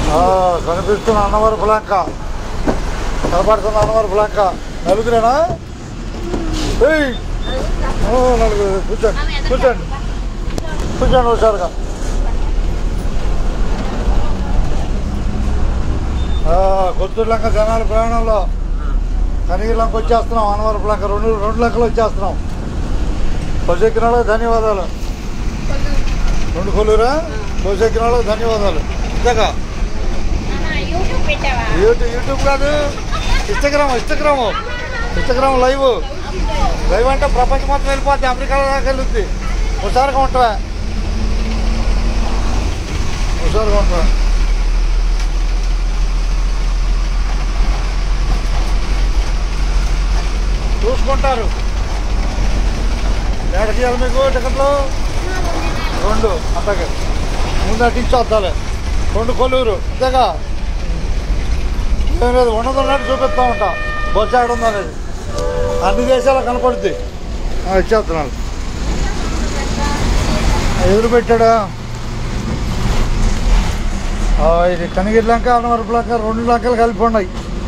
ఆ, కనిపిస్తున్న అన్నవరం బ్లాంక కనపడుతున్న అన్నవరం బ్లాంక నలుగురేనా ఏయ్! ఓ, నలుగురు కూర్చోండి కూర్చోండి కూర్చోండి హుషారుగా ఆ, కొత్తూరు లంక జనాల ప్రయాణంలో కనిగిరి లంక వచ్చేస్తున్నాం అన్నవరం లంక రెండు రెండు లంకలు వచ్చేస్తున్నాం బస్సు ఎక్కిన వాళ్ళకి ధన్యవాదాలు రెండు కొలురా బస్సు ఎక్కిన వాళ్ళకి ధన్యవాదాలు ఇంతగా యూట్యూబ్ పెట్టావా యూట్యూబ్ యూట్యూబ్ కాదు Instagram Instagram Instagram live live అంటే ప్రపంచం మొత్తం వెళ్ళిపోద్ది అమెరికా దాకా వెళ్ళుద్ది హుషారుగా ఉంటావా హుషారుగా ఉంటావా చూసుకుంటారు ఎక్కడికి వెళ్ళి మీకు టికెట్లు రెండు అంతకే ముందు అట్టించి వద్దాలే రెండు కొల్లూరు అంతేగా ఏం లేదు ఉన్నది ఉన్నట్టు చూపిస్తూ ఉంటా బొచ్చ ఆడ ఉందనేది అన్ని దేశాలు కనపడుద్ది ఆ, ఇచ్చేస్తున్నాను ఎదురు పెట్టాడా ఆ, ఇది కనిగిరి లంక అన్నవరపు లంక రెండు లంకలు కలిపి ఉన్నాయి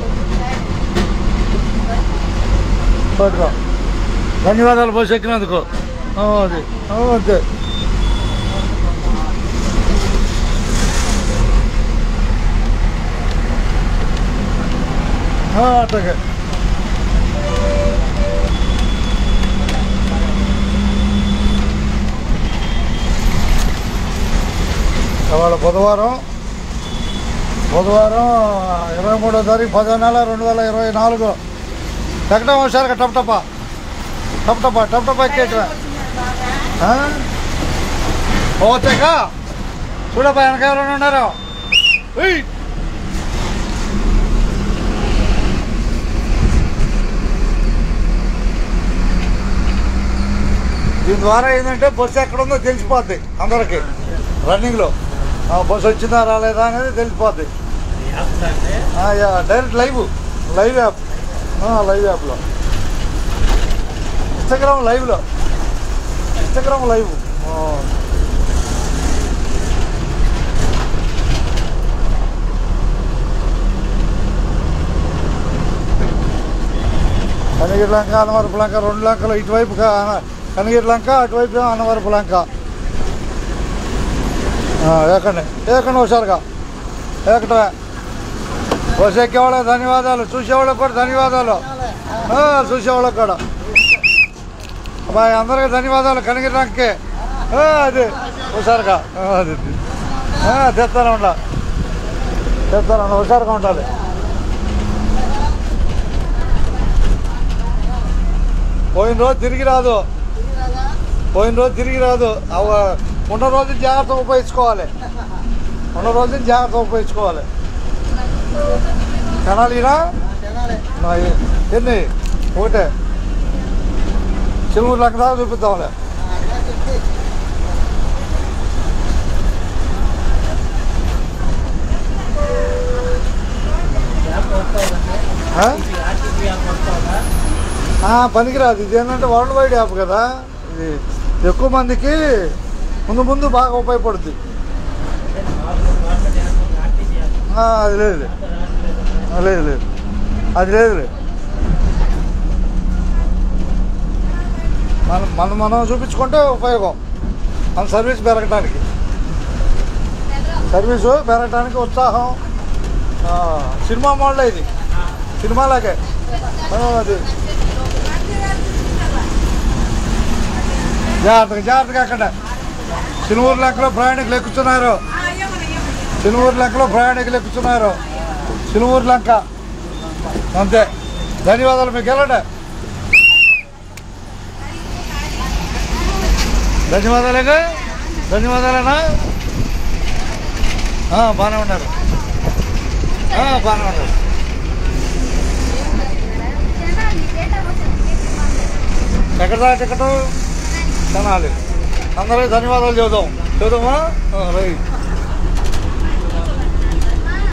పట్టుకో ధన్యవాదాలు బస్సు ఎక్కినందుకు ఆ, అది ఆ, అంతే ఆ, అట్లాగే ఇవాళ బుధవారం బుధవారం ఇరవై మూడో తారీఖు పదో నెల రెండు వేల ఇరవై నాలుగు ఎక్కడం హుషారుగా టప్ టపా టప్ టపా టప్ టపా ఎక్కేటవా ఓతేకా చూడబ్బా వెనక ఎవరైనా ఉన్నారు ఉయ్. దీని ద్వారా ఏంటంటే బస్సు ఎక్కడ ఉందో తెలిసిపోద్ది అందరికి రన్నింగ్లో ఆ బస్సు వచ్చిందా రాలేదా అనేది తెలిసిపోద్ది ఆ, yeah, direct live live app ఆ, లైవ్ యాప్లో ఇన్స్టాగ్రామ్ లైవ్లో ఇన్స్టాగ్రామ్ లైవ్ ఆ. కనిగిరి లంక అన్నవరపు లంక రెండు లంకలు ఇటువైపు క- అన- కనిగిరి లంక అటువైపు ఏమో అన్నవరపు లంక ఆ, ఏకండి ఏకండి హుషారుగా ఏకటమే బస్సు ఎక్కేవాళ్ళకి ధన్యవాదాలు చూసేవాళ్ళకి కూడా ధన్యవాదాలు ఆ, చూసేవాళ్ళకి కూడా అబ్బాయి అందరికీ ధన్యవాదాలు కనిగిరి లంకే ఆ, అది హుషారుగా ఆ, అది ఆ, తెస్తాను ఉండ తెస్తాను హుషారుగా ఉండాలి పోయిన రోజు తిరిగి రాదు పోయిన రోజు తిరిగి రాదు అవ- ఉన్న రోజు జాగ్రత్త ఉపయోగించుకోవాలి ఉన్న రోజు జాగ్రత్త ఉపయోగించుకోవాలి కనాలినా ఎన్ని ఒకటే చిలుమూరు లెక్క దాకా చూపిద్దాంలే ఆ? ఆ, పనికిరాదు ఇది ఏంటంటే వరల్డ్ వైడ్ యాప్ కదా ఇది ఎక్కువ మందికి ముందు ముందు బాగా ఉపయోగపడుద్ది ఆ, అది లేదు ఆ, లేదు లేదు అది లేదు లేదు మనం మనం మనం చూపించుకుంటే ఉపయోగం మన సర్వీస్ పెరగటానికి సర్వీసు పెరగటానికి ఉత్సాహం ఆ, సినిమా మోడల్ ఇది సినిమాలాగే ఆ, అది జాగ్రత్తగా జాగ్రత్తగా అక్కడ సినుమూరు లెక్కలో ప్రయాణికులు ఎక్కుతున్నారు సినుమూరు లెక్కలో ప్రయాణికులు ఎక్కుతున్నారు సినుమూరు లంక అంతే ధన్యవాదాలు మీకు వెళ్ళండి ధన్యవాదాలేగా ధన్యవాదాలేనా ఆ, బాగానే ఉన్నారు ఆ, బాగానే ఉన్నారు ఎక్కడ దాకా టికెట్ తినాలి అందరికీ ధన్యవాదాలు చెబుదాం చెబుదామా ఆ, రైట్